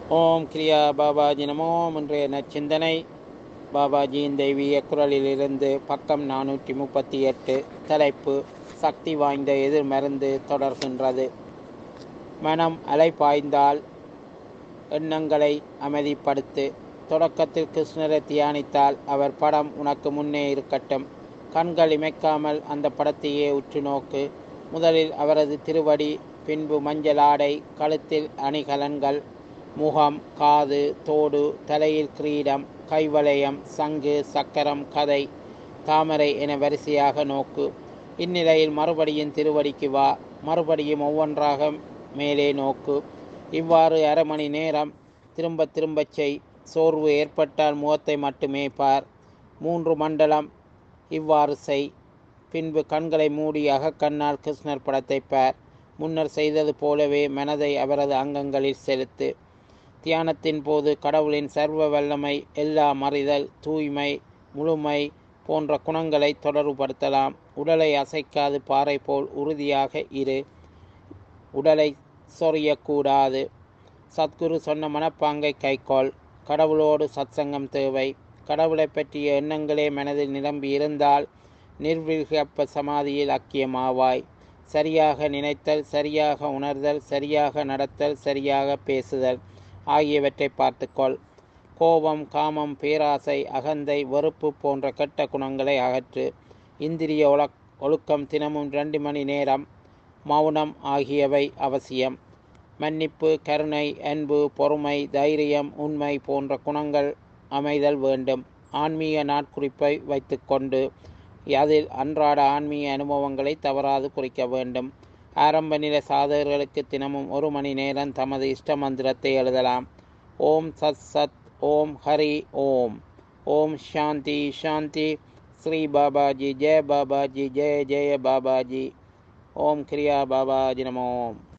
ஓம் கிரியா பாபாஜி நமோ இன்றைய நச்சிந்தனை பாபாஜியின் தெய்வீக குரலிலிருந்து பக்கம் நானூற்றி முப்பத்தி எட்டு தலைப்பு சக்தி வாய்ந்த எதிர்மருந்து தொடர்கின்றது மனம் அலைபாய்ந்தால் எண்ணங்களை அமைதிப்படுத்து தொடக்கத்தில் கிருஷ்ணரை தியானித்தால் அவர் படம் உனக்கு முன்னே இருக்கட்டும் கண்கள் இமைக்காமல் அந்த படத்தையே உற்று நோக்கு முதலில் அவரது திருவடி பின்பு மஞ்சள் ஆடை கழுத்தில் அணிகலன்கள் முகம் காது தோடு தலையில் கிரீடம் கைவளையம் சங்கு சக்கரம் கதை தாமரை என வரிசையாக நோக்கு இந்நிலையில் மறுபடியும் திருவடிக்கு வா மறுபடியும் ஒவ்வொன்றாக மேலே நோக்கு இவ்வாறு அரை மணி நேரம் திரும்ப திரும்பச் செய் சோர்வு ஏற்பட்டால் முகத்தை மட்டுமே பார் மூன்று மண்டலம் இவ்வாறு செய் பின்பு கண்களை மூடி அகக்கண்ணால் கிருஷ்ணர் படத்தை பார் முன்னர் செய்தது போலவே மனதை அவரது அங்கங்களில் செலுத்து தியானத்தின் போது கடவுளின் சர்வ வல்லமை எல்லா மறிதல் தூய்மை முழுமை போன்ற குணங்களை தொடர்புபடுத்தலாம் உடலை அசைக்காது பாறை போல் உறுதியாக இரு உடலை சொறியக்கூடாது சத்குரு சொன்ன மனப்பாங்கை கைக்கொள் கடவுளோடு சத்சங்கம் தேவை கடவுளை பற்றிய எண்ணங்களே மனதில் நிரம்பி இருந்தால் நிர்விகப்ப சமாதியில் அக்கியமாவாய் சரியாக நினைத்தல் சரியாக உணர்தல் சரியாக நடத்தல் சரியாக பேசுதல் ஆகியவற்றை பார்த்துக்கொள் கோபம் காமம் பேராசை அகந்தை வெறுப்பு போன்ற கெட்ட குணங்களை அகற்று இந்திரிய ஒழக் ஒழுக்கம் தினமும் ரெண்டு மணி நேரம் மௌனம் ஆகியவை அவசியம் மன்னிப்பு கருணை அன்பு பொறுமை தைரியம் உண்மை போன்ற குணங்கள் அமைதல் வேண்டும் ஆன்மீக நாட்குறிப்பை வைத்துக்கொண்டு அதில் அன்றாட ஆன்மீக அனுபவங்களை தவறாது குறிக்க வேண்டும் ஆரம்ப நிலை சாதகர்களுக்கு தினமும் ஒரு மணி நேரம் தமது இஷ்ட மந்திரத்தை எழுதலாம் ஓம் சத் சத் ஓம் ஹரி ஓம் ஓம் சாந்தி சாந்தி ஸ்ரீ பாபாஜி ஜெய பாபாஜி ஜெய ஜெய பாபாஜி ஓம் கிரியா பாபாஜி நமோம்